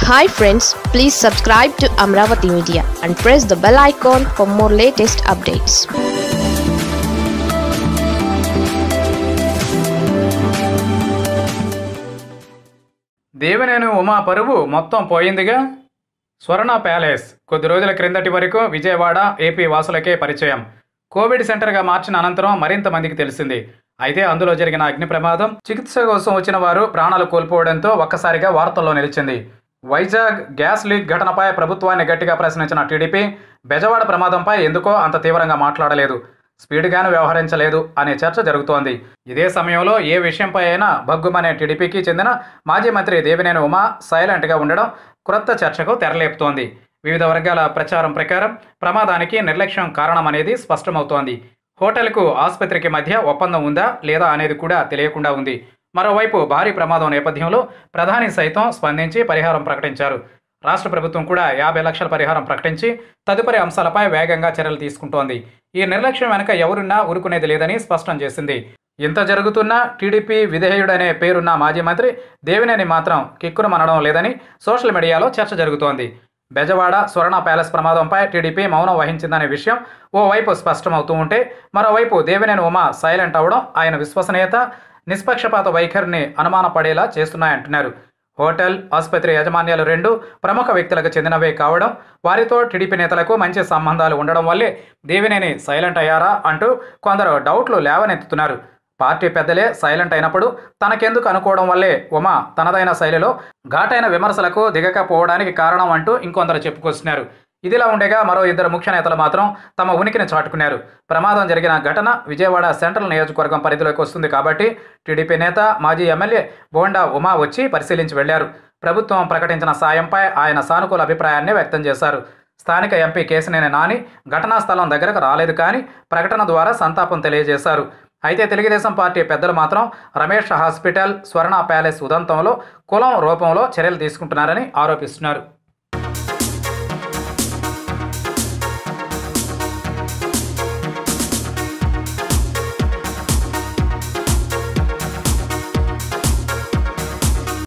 hi friends please subscribe to Amaravati media and press the bell icon for more latest updates Devineni Uma పరువు మొత్తం పోయిందిగా స్వర్ణ palace కొద్ది రోజుల క్రిందటి వరకు విజయవాడ ఏపీ వాసులకే పరిచయం కోవిడ్ సెంటర్గా మార్చిన అనంతరం మరింత మందికి తెలిసింది అయితే అందులో జరిగిన అగ్ని ప్రమాదం చికిత్స కోసం వచ్చిన వారు ప్రాణాలు కోల్పోవడంతో ఒక్కసారిగా వార్తల్లో నిలిచింది వైజాగ్ గ్యాస్ లీక్ ఘటనపై ప్రభుత్వాన్ని గట్టిగా ప్రశ్నించిన టీడీపీ బెజవాడ ప్రమాదంపై ఎందుకో అంత తీవ్రంగా మాట్లాడలేదు స్పీడ్గాను వ్యవహరించలేదు అనే చర్చ జరుగుతోంది ఇదే సమయంలో ఏ విషయంపై అయినా భగ్గుమనే టీడీపీకి చెందిన మాజీ మంత్రి దేవినేని ఉమా సైలెంట్గా ఉండడం క్రొత్త చర్చకు తెరలేపుతోంది వివిధ వర్గాల ప్రచారం ప్రకారం ప్రమాదానికి నిర్లక్ష్యం కారణమనేది స్పష్టమవుతోంది హోటల్కు ఆసుపత్రికి మధ్య ఒప్పందం ఉందా లేదా అనేది కూడా తెలియకుండా ఉంది మరోవైపు భారీ ప్రమాదం నేపథ్యంలో ప్రధాని సైతం స్పందించి పరిహారం ప్రకటించారు రాష్ట్ర ప్రభుత్వం కూడా యాభై లక్షల పరిహారం ప్రకటించి తదుపరి అంశాలపై వేగంగా చర్యలు తీసుకుంటోంది ఈ నిర్లక్ష్యం వెనుక ఎవరున్నా ఊరుకునేది లేదని స్పష్టం చేసింది ఇంత జరుగుతున్నా టీడీపీ విధేయుడనే పేరున్న మాజీ మంత్రి దేవినేని మాత్రం కిక్కును మనడం లేదని సోషల్ మీడియాలో చర్చ జరుగుతోంది బెజవాడ స్వర్ణ ప్యాలెస్ ప్రమాదంపై టీడీపీ మౌనం వహించిందనే విషయం ఓవైపు స్పష్టమవుతూ ఉంటే మరోవైపు దేవినేని ఉమా సైలెంట్ అవడం ఆయన విశ్వసనీయత నిష్పక్షపాత వైఖరిని అనుమానపడేలా చేస్తున్నాయంటున్నారు హోటల్ ఆసుపత్రి యాజమాన్యాలు రెండు ప్రముఖ వ్యక్తులకు చెందినవే కావడం వారితో టీడీపీ నేతలకు మంచి సంబంధాలు ఉండడం వల్లే దేవినేని సైలెంట్ అయ్యారా అంటూ కొందరు డౌట్లు లేవనెత్తుతున్నారు పార్టీ పెద్దలే సైలెంట్ అయినప్పుడు తనకెందుకు అనుకోవడం వల్లే ఉమా తనదైన శైలిలో ఘాటైన విమర్శలకు దిగకపోవడానికి కారణం అంటూ ఇంకొందరు చెప్పుకొస్తున్నారు ఇదిలా ఉండగా మరో ఇద్దరు ముఖ్య నేతలు మాత్రం తమ ఉనికిని చాటుకున్నారు ప్రమాదం జరిగిన ఘటన విజయవాడ సెంట్రల్ నియోజకవర్గం పరిధిలోకి వస్తుంది కాబట్టి టీడీపీ నేత మాజీ ఎమ్మెల్యే బోండా ఉమా వచ్చి పరిశీలించి వెళ్లారు ప్రభుత్వం ప్రకటించిన సాయంపై ఆయన సానుకూల అభిప్రాయాన్ని వ్యక్తం చేశారు స్థానిక ఎంపీ కేసినేని నాని ఘటనా స్థలం దగ్గరకు రాలేదు కానీ ప్రకటన ద్వారా సంతాపం తెలియజేశారు అయితే తెలుగుదేశం పార్టీ పెద్దలు మాత్రం రమేష్ హాస్పిటల్ స్వర్ణ ప్యాలెస్ ఉదంతంలో కులం రూపంలో చర్యలు తీసుకుంటున్నారని ఆరోపిస్తున్నారు